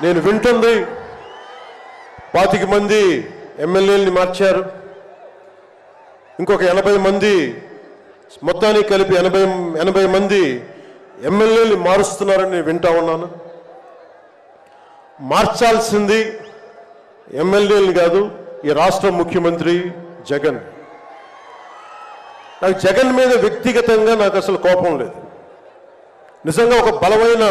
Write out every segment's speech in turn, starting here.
నేను వింటుంది పాతిక మంది ఎమ్మెల్యేలని మార్చారు ఇంకొక ఎనభై మంది మొత్తానికి కలిపి ఎనభై ఎనభై మంది ఎమ్మెల్యేలు మారుస్తున్నారని నేను వింటా ఉన్నాను మార్చాల్సింది ఎమ్మెల్యేలు కాదు ఈ రాష్ట్ర ముఖ్యమంత్రి జగన్ నాకు జగన్ మీద వ్యక్తిగతంగా నాకు అసలు కోపం లేదు నిజంగా ఒక బలమైన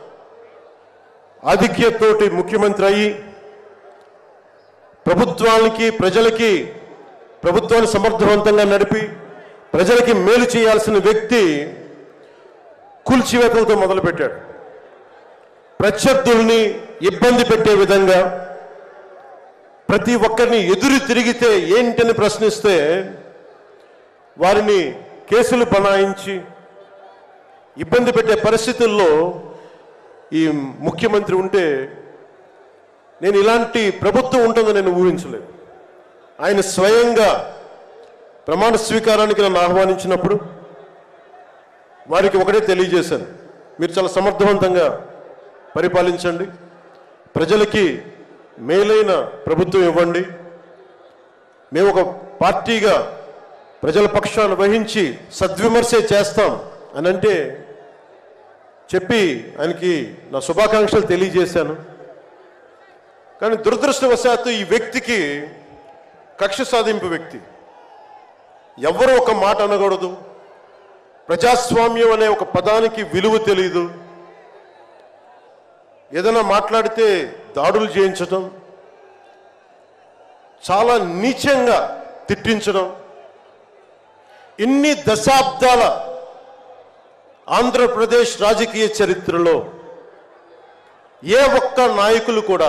ఆధిక్యతతోటి ముఖ్యమంత్రి అయ్యి ప్రభుత్వానికి ప్రజలకి ప్రభుత్వాన్ని సమర్థవంతంగా నడిపి ప్రజలకి మేలు చేయాల్సిన వ్యక్తి కూల్చివేతలతో మొదలుపెట్టాడు ప్రత్యర్థుల్ని ఇబ్బంది పెట్టే విధంగా ప్రతి ఒక్కరిని ఎదురు తిరిగితే ఏంటని ప్రశ్నిస్తే వారిని కేసులు బనాయించి ఇబ్బంది పెట్టే పరిస్థితుల్లో ఈ ముఖ్యమంత్రి ఉంటే నేను ఇలాంటి ప్రభుత్వం ఉంటుందని నేను ఊహించలేదు ఆయన స్వయంగా ప్రమాణ స్వీకారానికి నన్ను ఆహ్వానించినప్పుడు వారికి ఒకటే తెలియజేశాను మీరు చాలా సమర్థవంతంగా పరిపాలించండి ప్రజలకి మేలైన ప్రభుత్వం ఇవ్వండి మేము ఒక పార్టీగా ప్రజల పక్షాన్ని వహించి సద్విమర్శే చేస్తాం అని అంటే చెప్పి ఆయనకి నా శుభాకాంక్షలు తెలియజేశాను కానీ దురదృష్టవశాత్తు ఈ వ్యక్తికి కక్ష సాధింపు వ్యక్తి ఎవరు ఒక మాట అనకూడదు ప్రజాస్వామ్యం అనే ఒక పదానికి విలువ తెలియదు ఏదైనా మాట్లాడితే దాడులు చేయించడం చాలా నీచంగా తిట్టించడం ఇన్ని దశాబ్దాల ఆంధ్రప్రదేశ్ రాజకీయ చరిత్రలో ఏ ఒక్క నాయకులు కూడా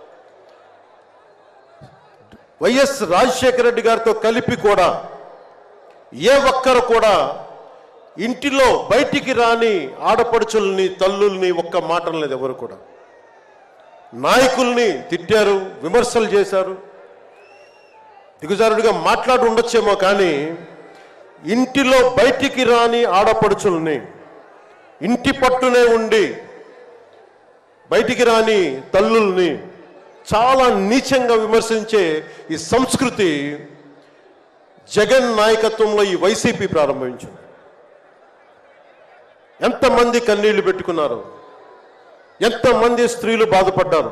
వైఎస్ రాజశేఖర రెడ్డి గారితో కలిపి కూడా ఏ ఒక్కరు కూడా ఇంటిలో బయటికి రాని ఆడపడుచుల్ని తల్లుల్ని ఒక్క మాట లేదు ఎవరు కూడా నాయకుల్ని తిట్టారు విమర్శలు చేశారు దిగుజారుడిగా మాట్లాడి ఉండొచ్చేమో కానీ ఇంటిలో బయటికి రాని ఆడపడుచుల్ని ఇంటి పట్టునే ఉండి బయటికి రాని తల్లుల్ని చాలా నీచంగా విమర్శించే ఈ సంస్కృతి జగన్ నాయకత్వంలో ఈ వైసీపీ ప్రారంభించింది ఎంతమంది కన్నీళ్లు పెట్టుకున్నారు ఎంతమంది స్త్రీలు బాధపడ్డారు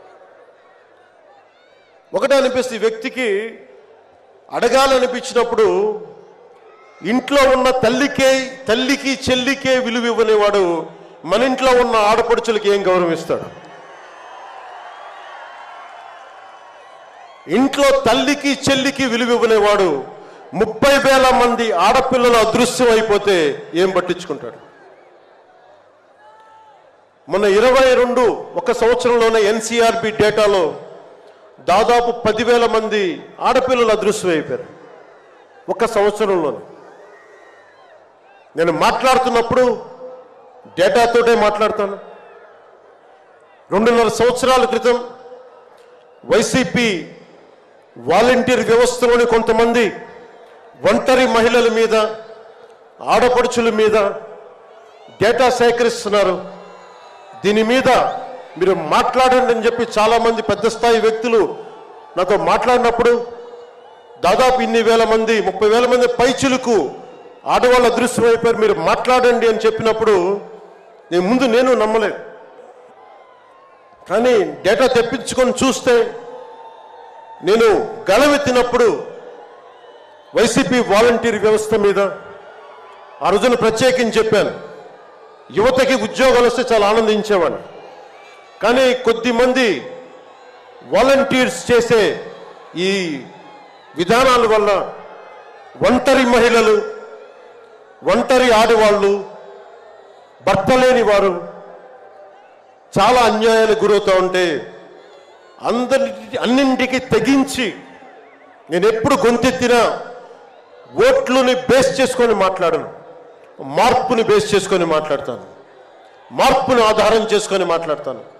ఒకటే అనిపిస్తే ఈ వ్యక్తికి అడగాలనిపించినప్పుడు ఇంట్లో ఉన్న తల్లికే తల్లికి చెల్లికే విలువ ఇవ్వనేవాడు మన ఇంట్లో ఉన్న ఆడపడుచులకి ఏం గౌరవిస్తాడు ఇంట్లో తల్లికి చెల్లికి విలువ ఇవ్వనేవాడు ముప్పై వేల మంది ఆడపిల్లలు అదృశ్యం అయిపోతే ఏం పట్టించుకుంటాడు మొన్న ఇరవై రెండు ఒక సంవత్సరంలోనే ఎన్సీఆర్బి డేటాలో దాదాపు పదివేల మంది ఆడపిల్లలు అదృశ్యం అయిపోయారు ఒక సంవత్సరంలోనే నేను మాట్లాడుతున్నప్పుడు డేటాతోటే మాట్లాడతాను రెండున్నర సంవత్సరాల క్రితం వైసీపీ వాలంటీర్ వ్యవస్థలోని కొంతమంది ఒంటరి మహిళల మీద ఆడపడుచుల మీద డేటా సేకరిస్తున్నారు దీని మీద మీరు మాట్లాడండి అని చెప్పి చాలామంది పెద్ద స్థాయి వ్యక్తులు నాతో మాట్లాడినప్పుడు దాదాపు ఇన్ని వేల మంది ముప్పై వేల మంది పైచులకు ఆడవాళ్ళు అదృశ్యం అయిపోయారు మీరు మాట్లాడండి అని చెప్పినప్పుడు నేను ముందు నేను నమ్మలేదు కానీ డేటా తెప్పించుకొని చూస్తే నేను గలవెత్తినప్పుడు వైసీపీ వాలంటీర్ వ్యవస్థ మీద ఆ రోజున ప్రత్యేకించి చెప్పాను యువతకి ఉద్యోగాలు వస్తే చాలా ఆనందించేవాడిని కానీ కొద్ది మంది వాలంటీర్స్ చేసే ఈ విధానాల వల్ల ఒంటరి మహిళలు ఒంటరి ఆడవాళ్ళు భర్త లేని వారు చాలా అన్యాయాలకు గురవుతూ ఉంటే అందరి అన్నింటికి తెగించి నేను ఎప్పుడు గొంతెత్తినా ఓట్లుని బేస్ చేసుకొని మాట్లాడను మార్పుని బేస్ చేసుకొని మాట్లాడతాను మార్పుని ఆధారం చేసుకొని మాట్లాడతాను